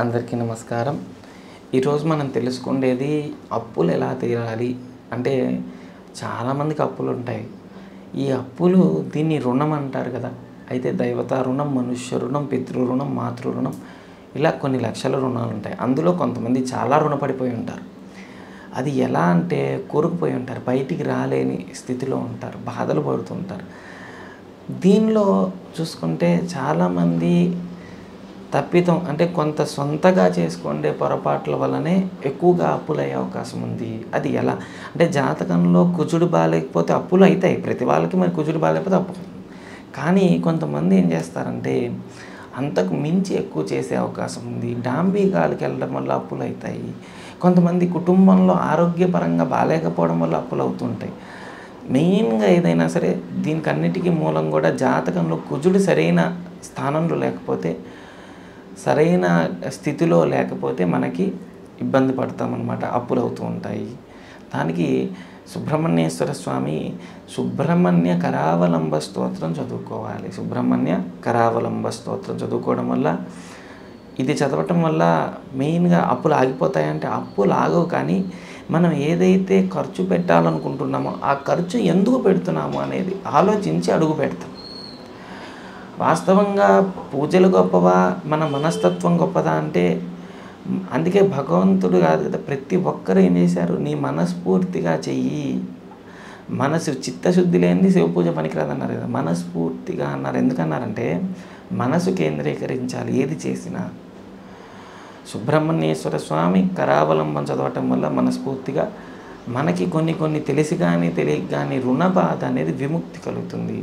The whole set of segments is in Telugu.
అందరికీ నమస్కారం ఈరోజు మనం తెలుసుకునేది అప్పులు ఎలా తీరాలి అంటే చాలామందికి అప్పులు ఉంటాయి ఈ అప్పులు దీన్ని రుణం అంటారు కదా అయితే దైవత రుణం మనుష్య రుణం పితృ రుణం మాతృ రుణం ఇలా కొన్ని లక్షల రుణాలు ఉంటాయి అందులో కొంతమంది చాలా రుణపడిపోయి ఉంటారు అది ఎలా అంటే కూరుకుపోయి ఉంటారు బయటికి రాలేని స్థితిలో ఉంటారు బాధలు పడుతుంటారు దీనిలో చూసుకుంటే చాలామంది తప్పితం అంటే కొంత సొంతగా చేసుకునే పొరపాట్ల వల్లనే ఎక్కువగా అప్పులు అయ్యే అవకాశం ఉంది అది ఎలా అంటే జాతకంలో కుజుడు బాగాలేకపోతే అప్పులు అవుతాయి ప్రతి వాళ్ళకి మరి కుజుడు బాగాలేకపోతే అప్పు కానీ కొంతమంది ఏం చేస్తారంటే అంతకు మించి ఎక్కువ చేసే అవకాశం ఉంది డాంబీగాలకి వెళ్ళడం వల్ల అప్పులు అవుతాయి కొంతమంది కుటుంబంలో ఆరోగ్యపరంగా బాగాలేకపోవడం వల్ల అప్పులు అవుతుంటాయి మెయిన్గా ఏదైనా సరే దీనికి అన్నిటికీ మూలం కూడా జాతకంలో కుజుడు సరైన స్థానంలో లేకపోతే సరైన స్థితిలో లేకపోతే మనకి ఇబ్బంది పడతామన్నమాట అప్పులు అవుతూ ఉంటాయి దానికి సుబ్రహ్మణ్యేశ్వర స్వామి సుబ్రహ్మణ్య కరావలంబ స్తోత్రం చదువుకోవాలి సుబ్రహ్మణ్య కరావలంబ స్తోత్రం చదువుకోవడం వల్ల ఇది చదవటం వల్ల మెయిన్గా అప్పులు ఆగిపోతాయంటే అప్పులు ఆగవు కానీ మనం ఏదైతే ఖర్చు పెట్టాలనుకుంటున్నామో ఆ ఖర్చు ఎందుకు పెడుతున్నాము అనేది ఆలోచించి అడుగు పెడతాం వాస్తవంగా పూజలు గొప్పవా మన మనస్తత్వం గొప్పదా అంటే అందుకే భగవంతుడు కాదు కదా ప్రతి ఒక్కరు ఏం చేశారు నీ మనస్ఫూర్తిగా చెయ్యి మనసు చిత్తశుద్ధి లేనిది శివ పూజ పనికిరాదన్నారు కదా మనస్ఫూర్తిగా అన్నారు ఎందుకన్నారంటే మనసు కేంద్రీకరించాలి ఏది చేసినా సుబ్రహ్మణ్యేశ్వర స్వామి కరావలంబం చదవటం వల్ల మనస్ఫూర్తిగా మనకి కొన్ని కొన్ని తెలిసి కానీ తెలియక కానీ రుణ బాధ అనేది విముక్తి కలుగుతుంది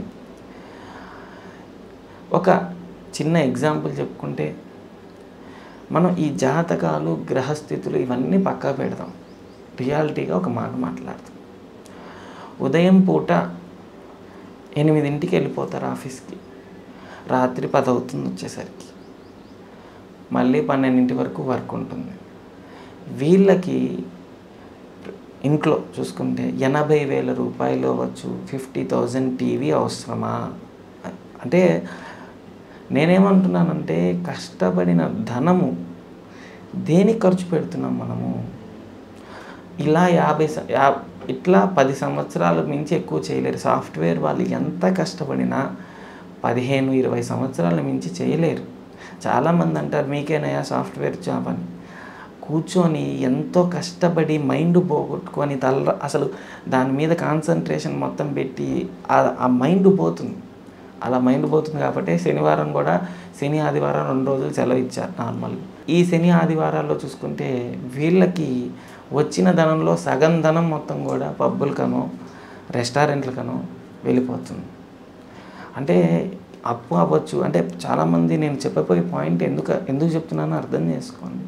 ఒక చిన్న ఎగ్జాంపుల్ చెప్పుకుంటే మనం ఈ జాతకాలు గ్రహస్థితులు ఇవన్నీ పక్కా పెడదాం రియాలిటీగా ఒక మాట మాట్లాడతాం ఉదయం పూట ఎనిమిదింటికి వెళ్ళిపోతారు ఆఫీస్కి రాత్రి పది అవుతుంది వచ్చేసరికి మళ్ళీ పన్నెండింటి వరకు వర్క్ ఉంటుంది వీళ్ళకి ఇంట్లో చూసుకుంటే ఎనభై వేల రూపాయలు అవ్వచ్చు ఫిఫ్టీ థౌజండ్ టీవీ అవసరమా అంటే నేనేమంటున్నానంటే కష్టపడిన ధనము దేనికి ఖర్చు పెడుతున్నాం మనము ఇలా యాభై స- యా ఇట్లా పది సంవత్సరాల మించి ఎక్కువ చేయలేరు సాఫ్ట్వేర్ వాళ్ళు ఎంత కష్టపడినా పదిహేను ఇరవై సంవత్సరాల మించి చేయలేరు చాలామంది అంటారు మీకేనయా సాఫ్ట్వేర్ జాబ్ అని కూర్చొని ఎంతో కష్టపడి మైండ్ పోగొట్టుకొని తల అసలు దాని మీద కాన్సన్ట్రేషన్ మొత్తం పెట్టి ఆ- ఆ మైండ్ పోతుంది అలా మైండ్ పోతుంది కాబట్టి శనివారం కూడా శని ఆదివారం రెండు రోజులు సెలవు ఇచ్చారు నార్మల్ ఈ శని ఆదివారాల్లో చూసుకుంటే వీళ్ళకి వచ్చిన ధనంలో సగం ధనం మొత్తం కూడా పబ్బులకనో రెస్టారెంట్లకనో వెళ్ళిపోతుంది అంటే అప్పు అవ్వచ్చు అంటే చాలామంది నేను చెప్పబోయే పాయింట్ ఎందుకు ఎందుకు చెప్తున్నానో అర్థం చేసుకోండి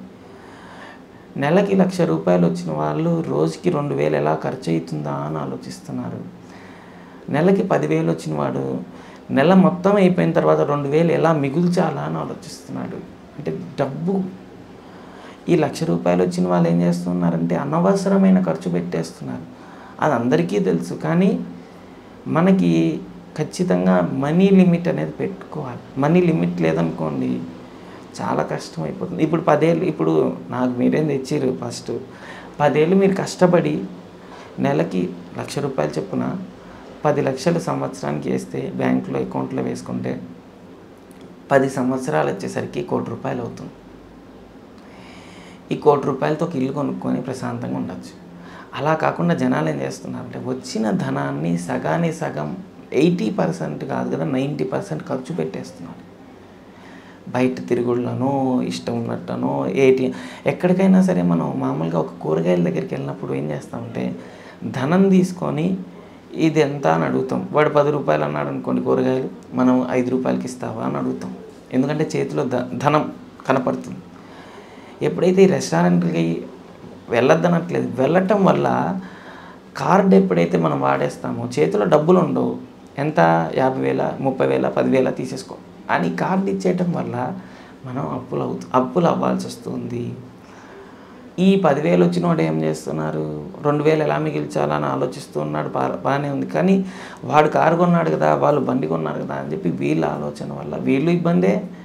నెలకి లక్ష రూపాయలు వచ్చిన వాళ్ళు రోజుకి రెండు వేలు ఎలా ఖర్చు అవుతుందా అని ఆలోచిస్తున్నారు నెలకి పదివేలు వచ్చిన వాడు నెల మొత్తం అయిపోయిన తర్వాత రెండు వేలు ఎలా మిగుల్చాలా అని ఆలోచిస్తున్నాడు అంటే డబ్బు ఈ లక్ష రూపాయలు వచ్చిన వాళ్ళు ఏం చేస్తున్నారంటే అనవసరమైన ఖర్చు పెట్టేస్తున్నారు అది అందరికీ తెలుసు కానీ మనకి ఖచ్చితంగా మనీ లిమిట్ అనేది పెట్టుకోవాలి మనీ లిమిట్ లేదనుకోండి చాలా కష్టం అయిపోతుంది ఇప్పుడు పదేళ్ళు ఇప్పుడు నాకు మీరేం తెచ్చిర్రు ఫస్ట్ పదేళ్ళు మీరు కష్టపడి నెలకి లక్ష రూపాయలు చొప్పున పది లక్షలు సంవత్సరానికి వేస్తే బ్యాంకులో అకౌంట్లో వేసుకుంటే పది సంవత్సరాలు వచ్చేసరికి కోటి రూపాయలు అవుతుంది ఈ కోటి రూపాయలతో ఒక ఇల్లు కొనుక్కొని ప్రశాంతంగా ఉండొచ్చు అలా కాకుండా జనాలు ఏం చేస్తున్నారంటే వచ్చిన ధనాన్ని సగానికి సగం ఎయిటీ పర్సెంట్ కాదు కదా నైంటీ పర్సెంట్ ఖర్చు పెట్టేస్తున్నారు బయట తిరుగుళ్ళనో ఇష్టం ఉన్నట్టనో ఏటి ఎక్కడికైనా సరే మనం మామూలుగా ఒక కూరగాయల దగ్గరికి వెళ్ళినప్పుడు ఏం చేస్తామంటే ధనం తీసుకొని ఇది ఎంత అని అడుగుతాం వాడు పది రూపాయలు అన్నాడు అనుకోండి కూరగాయలు మనం ఐదు రూపాయలకి ఇస్తావా అని అడుగుతాం ఎందుకంటే చేతిలో ధ ధనం కనపడుతుంది ఎప్పుడైతే ఈ రెస్టారెంట్కి వెళ్ళొద్దనట్లేదు వెళ్ళటం వల్ల కార్డు ఎప్పుడైతే మనం వాడేస్తామో చేతిలో డబ్బులు ఉండవు ఎంత యాభై వేల ముప్పై వేల పదివేల తీసేసుకో అని కార్డు ఇచ్చేయటం వల్ల మనం అప్పులు అవుతు అప్పులు అవ్వాల్సి వస్తుంది ఈ పదివేలు వచ్చిన వాడు ఏం చేస్తున్నారు రెండు వేలు ఎలా మిగిల్చాలని ఆలోచిస్తూ ఉన్నాడు బా బాగానే ఉంది కానీ వాడు కారు కొన్నాడు కదా వాళ్ళు బండి కొన్నారు కదా అని చెప్పి వీళ్ళ ఆలోచన వల్ల వీళ్ళు ఇబ్బందే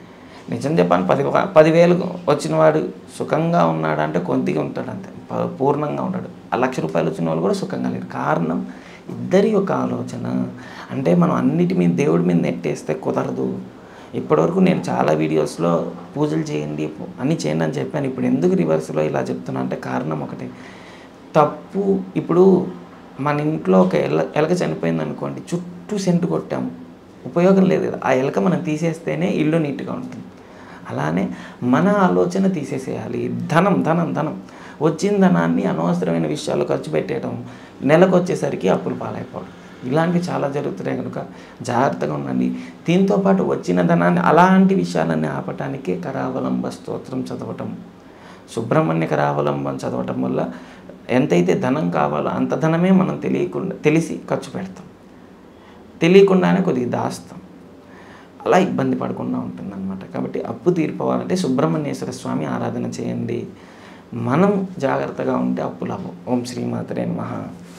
నిజం చెప్పాను పది పదివేలు వచ్చిన వాడు సుఖంగా ఉన్నాడు అంటే కొద్దిగా ఉంటాడు అంతే ప- పూర్ణంగా ఉంటాడు ఆ లక్ష రూపాయలు వచ్చిన వాళ్ళు కూడా సుఖంగా లేరు కారణం ఇద్దరి యొక్క ఆలోచన అంటే మనం అన్నిటి మీద దేవుడి మీద నెట్టేస్తే కుదరదు ఇప్పటివరకు నేను చాలా వీడియోస్లో పూజలు చేయండి అన్నీ చేయండి అని చెప్పాను ఇప్పుడు ఎందుకు రివర్స్లో ఇలా చెప్తున్నా అంటే కారణం ఒకటే తప్పు ఇప్పుడు మన ఇంట్లో ఒక ఎల ఎలక చనిపోయింది అనుకోండి చుట్టూ సెంటు కొట్టాము ఉపయోగం లేదు కదా ఆ ఎలక మనం తీసేస్తేనే ఇల్లు నీట్గా ఉంటుంది అలానే మన ఆలోచన తీసేసేయాలి ధనం ధనం ధనం వచ్చిన ధనాన్ని అనవసరమైన విషయాలు ఖర్చు పెట్టేయడం నెలకు వచ్చేసరికి అప్పులు పాలైపోవడం ఇలాంటివి చాలా జరుగుతున్నాయి కనుక జాగ్రత్తగా ఉండండి దీంతో పాటు వచ్చిన ధనాన్ని అలాంటి విషయాలన్నీ ఆపటానికి కరావలంబ స్తోత్రం చదవటం సుబ్రహ్మణ్య కరావలంబం చదవటం వల్ల ఎంతైతే ధనం కావాలో అంత ధనమే మనం తెలియకుండా తెలిసి ఖర్చు పెడతాం తెలియకుండానే కొద్దిగా దాస్తాం అలా ఇబ్బంది పడకుండా ఉంటుందన్నమాట కాబట్టి అప్పు తీరిపోవాలంటే సుబ్రహ్మణ్యేశ్వర స్వామి ఆరాధన చేయండి మనం జాగ్రత్తగా ఉంటే అప్పులు అవ్వవు ఓం శ్రీమాతరే నమః